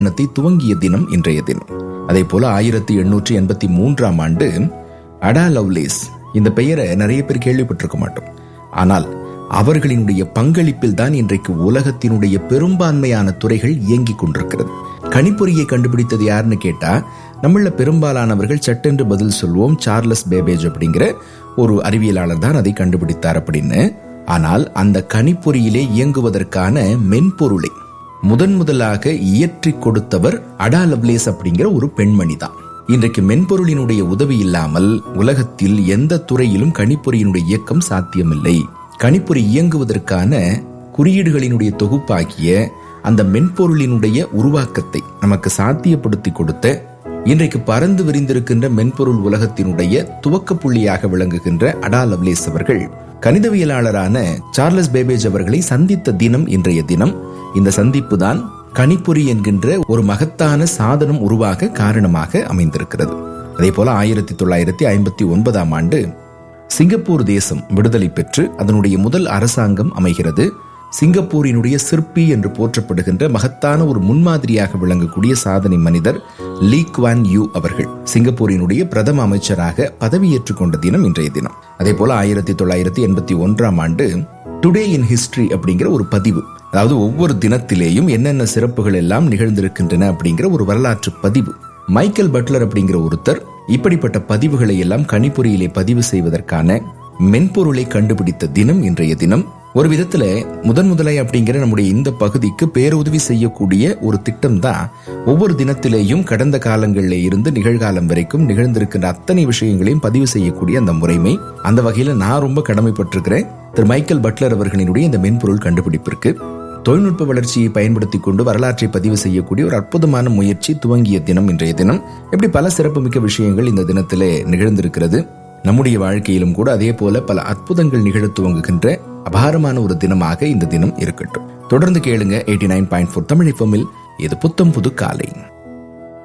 தினத்தை துவங்கிய தினம் இன்றைய தினம் அதே போல ஆயிரத்தி எண்ணூற்றி எண்பத்தி மூன்றாம் ஆண்டு அடா லவ்லேஸ் இந்த பெயரை நிறைய பேர் கேள்விப்பட்டிருக்க மாட்டோம் ஆனால் அவர்களினுடைய பங்களிப்பில் தான் இன்றைக்கு உலகத்தினுடைய பெரும்பான்மையான துறைகள் இயங்கிக் கொண்டிருக்கிறது கணிப்பொறியை கண்டுபிடித்தது யாருன்னு கேட்டா நம்மள பெரும்பாலானவர்கள் சட்டென்று பதில் சொல்வோம் சார்லஸ் பேபேஜ் அப்படிங்கிற ஒரு அறிவியலாளர் தான் அதை கண்டுபிடித்தார் அப்படின்னு ஆனால் அந்த கணிப்பொறியிலே இயங்குவதற்கான மென்பொருளை முதன் முதலாக இயற்றி கொடுத்தவர் அடா லவ்லேஸ் அப்படிங்கிற ஒரு பெண்மணி தான் இன்றைக்கு மென்பொருளினுடைய உதவி இல்லாமல் உலகத்தில் எந்த துறையிலும் கணிப்பொறியினுடைய இயக்கம் சாத்தியமில்லை கணிப்பொறி இயங்குவதற்கான குறியீடுகளினுடைய தொகுப்பாகிய அந்த மென்பொருளினுடைய உருவாக்கத்தை நமக்கு சாத்தியப்படுத்தி கொடுத்த இன்றைக்கு பறந்து விரிந்திருக்கின்ற மென்பொருள் உலகத்தினுடைய துவக்க புள்ளியாக விளங்குகின்ற அடா லவ்லேஸ் அவர்கள் கணிதவியலாளரான சார்லஸ் பேபேஜ் அவர்களை சந்தித்த தினம் இன்றைய தினம் இந்த சந்திப்பு தான் கணிப்பொறி என்கின்ற ஒரு மகத்தான சாதனம் உருவாக காரணமாக அமைந்திருக்கிறது அதே போல ஆயிரத்தி தொள்ளாயிரத்தி ஐம்பத்தி ஒன்பதாம் ஆண்டு சிங்கப்பூர் தேசம் விடுதலை பெற்று அதனுடைய முதல் அரசாங்கம் அமைகிறது சிங்கப்பூரினுடைய சிற்பி என்று போற்றப்படுகின்ற மகத்தான ஒரு முன்மாதிரியாக விளங்கக்கூடிய சாதனை மனிதர் லீ குவான் யூ அவர்கள் சிங்கப்பூரினுடைய பிரதம அமைச்சராக பதவியேற்றுக் கொண்ட தினம் இன்றைய தினம் அதே போல ஆயிரத்தி தொள்ளாயிரத்தி எண்பத்தி ஒன்றாம் ஆண்டு டுடே இன் ஹிஸ்டரி அப்படிங்கிற ஒரு பதிவு அதாவது ஒவ்வொரு தினத்திலேயும் என்னென்ன சிறப்புகள் எல்லாம் நிகழ்ந்திருக்கின்றன அப்படிங்கிற ஒரு வரலாற்று பதிவு மைக்கேல் பட்லர் அப்படிங்கிற ஒருத்தர் இப்படிப்பட்ட பதிவுகளை எல்லாம் கணிப்பொறியிலே பதிவு செய்வதற்கான மென்பொருளை கண்டுபிடித்த தினம் இன்றைய தினம் ஒரு விதத்துல முதன் முதலை அப்படிங்கிற நம்முடைய இந்த பகுதிக்கு பேருதவி செய்யக்கூடிய ஒரு திட்டம் தான் ஒவ்வொரு தினத்திலேயும் கடந்த காலங்களில் இருந்து நிகழ்காலம் வரைக்கும் நிகழ்ந்திருக்கின்ற அத்தனை விஷயங்களையும் பதிவு செய்யக்கூடிய அந்த முறைமை அந்த வகையில நான் ரொம்ப கடமைப்பட்டிருக்கிறேன் திரு மைக்கேல் பட்லர் அவர்களினுடைய இந்த மென்பொருள் கண்டுபிடிப்பிற்கு தொழில்நுட்ப வளர்ச்சியை பயன்படுத்தி கொண்டு வரலாற்றை பதிவு செய்யக்கூடிய ஒரு அற்புதமான முயற்சி துவங்கிய தினம் இன்றைய தினம் இப்படி பல சிறப்புமிக்க விஷயங்கள் இந்த தினத்திலே நிகழ்ந்திருக்கிறது நம்முடைய வாழ்க்கையிலும் கூட அதே போல பல அற்புதங்கள் நிகழ துவங்குகின்ற அபாரமான ஒரு தினமாக இந்த தினம் இருக்கட்டும் தொடர்ந்து கேளுங்க eighty nine point four Tamil இது புத்தம் புது காலை